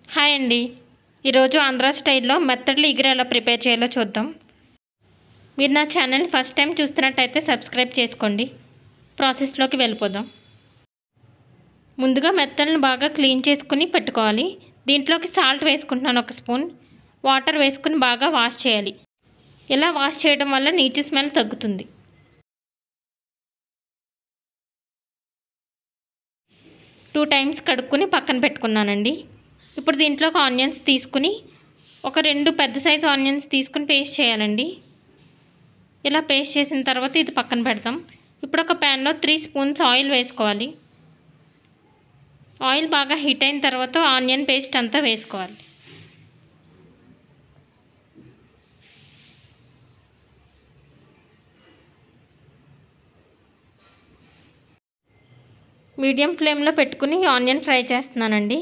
hi అండి ఈరోజు ఆంధ్ర స్టైల్లో మెత్తడ్లు ఇగురు ఎలా ప్రిపేర్ చేయాలో చూద్దాం మీరు నా ఛానల్ ఫస్ట్ టైం చూస్తున్నట్టయితే సబ్స్క్రైబ్ చేసుకోండి ప్రాసెస్లోకి వెళ్ళిపోదాం ముందుగా మెత్తలను బాగా క్లీన్ చేసుకుని పెట్టుకోవాలి దీంట్లోకి సాల్ట్ వేసుకుంటున్నాను ఒక స్పూన్ వాటర్ వేసుకుని బాగా వాష్ చేయాలి ఇలా వాష్ చేయడం వల్ల నీచు స్మెల్ తగ్గుతుంది టూ టైమ్స్ కడుక్కొని పక్కన పెట్టుకున్నానండి ఇప్పుడు దీంట్లోకి ఆనియన్స్ తీసుకుని ఒక రెండు పెద్ద సైజు ఆనియన్స్ తీసుకుని పేస్ట్ చేయాలండి ఇలా పేస్ట్ చేసిన తర్వాత ఇది పక్కన పెడతాం ఇప్పుడు ఒక ప్యాన్లో త్రీ స్పూన్స్ ఆయిల్ వేసుకోవాలి ఆయిల్ బాగా హీట్ అయిన తర్వాత ఆనియన్ పేస్ట్ అంతా వేసుకోవాలి మీడియం ఫ్లేమ్లో పెట్టుకుని ఆనియన్ ఫ్రై చేస్తున్నానండి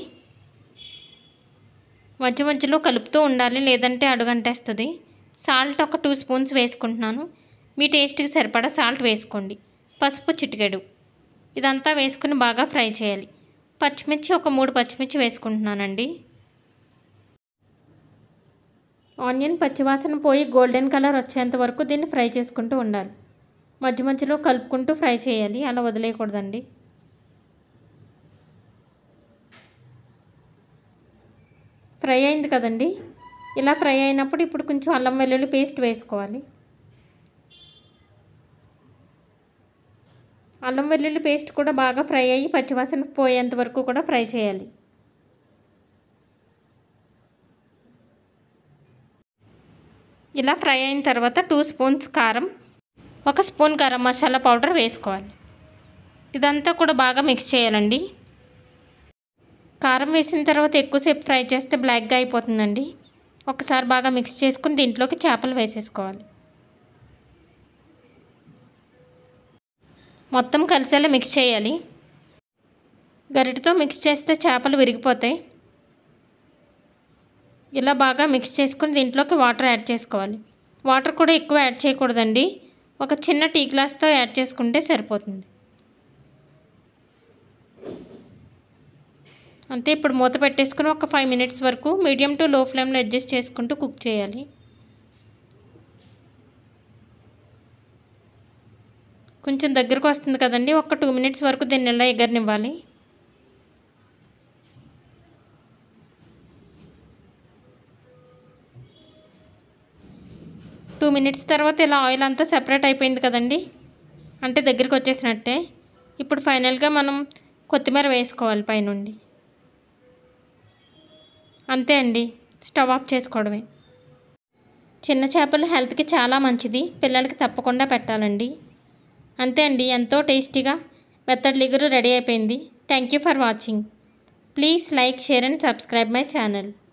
మధ్య మధ్యలో కలుపుతూ ఉండాలి లేదంటే అడుగంటేస్తుంది సాల్ట్ ఒక టూ స్పూన్స్ వేసుకుంటున్నాను మీ టేస్ట్కి సరిపడా సాల్ట్ వేసుకోండి పసుపు చిటికెడు ఇదంతా వేసుకుని బాగా ఫ్రై చేయాలి పచ్చిమిర్చి ఒక మూడు పచ్చిమిర్చి వేసుకుంటున్నానండి ఆనియన్ పచ్చివాసన పోయి గోల్డెన్ కలర్ వచ్చేంత వరకు దీన్ని ఫ్రై చేసుకుంటూ ఉండాలి మధ్య మధ్యలో కలుపుకుంటూ ఫ్రై చేయాలి అలా వదిలేయకూడదండి ఫ్రై అయింది కదండి ఇలా ఫ్రై అయినప్పుడు ఇప్పుడు కొంచెం అల్లం వెల్లుల్లి పేస్ట్ వేసుకోవాలి అల్లం వెల్లుల్లి పేస్ట్ కూడా బాగా ఫ్రై అయ్యి పచ్చివాసన పోయేంత వరకు కూడా ఫ్రై చేయాలి ఇలా ఫ్రై అయిన తర్వాత టూ స్పూన్స్ కారం ఒక స్పూన్ గరం మసాలా పౌడర్ వేసుకోవాలి ఇదంతా కూడా బాగా మిక్స్ చేయాలండి కారం వేసిన తర్వాత ఎక్కువసేపు ఫ్రై చేస్తే బ్లాక్గా అయిపోతుందండి ఒకసారి బాగా మిక్స్ చేసుకుని దీంట్లోకి చేపలు వేసేసుకోవాలి మొత్తం కలిసేలా మిక్స్ చేయాలి గరిటతో మిక్స్ చేస్తే చేపలు విరిగిపోతాయి ఇలా బాగా మిక్స్ చేసుకుని దీంట్లోకి వాటర్ యాడ్ చేసుకోవాలి వాటర్ కూడా ఎక్కువ యాడ్ చేయకూడదండి ఒక చిన్న టీ గ్లాస్తో యాడ్ చేసుకుంటే సరిపోతుంది అంతే ఇప్పుడు మూత పెట్టేసుకుని ఒక ఫైవ్ మినిట్స్ వరకు మీడియం టు లో ఫ్లేమ్లో అడ్జస్ట్ చేసుకుంటూ కుక్ చేయాలి కొంచెం దగ్గరకు వస్తుంది కదండి ఒక టూ మినిట్స్ వరకు దీన్ని ఇలా ఎగరనివ్వాలి టూ మినిట్స్ తర్వాత ఇలా ఆయిల్ అంతా సెపరేట్ అయిపోయింది కదండి అంటే దగ్గరికి వచ్చేసినట్టే ఇప్పుడు ఫైనల్గా మనం కొత్తిమీర వేసుకోవాలి పైనుండి అంతే అండి స్టవ్ ఆఫ్ చేసుకోవడమే చిన్న చేపలు హెల్త్కి చాలా మంచిది పిల్లలకి తప్పకుండా పెట్టాలండి అంతే అండి ఎంతో టేస్టీగా మెత్తడి లిగురు రెడీ అయిపోయింది thank you for watching please like share and subscribe my channel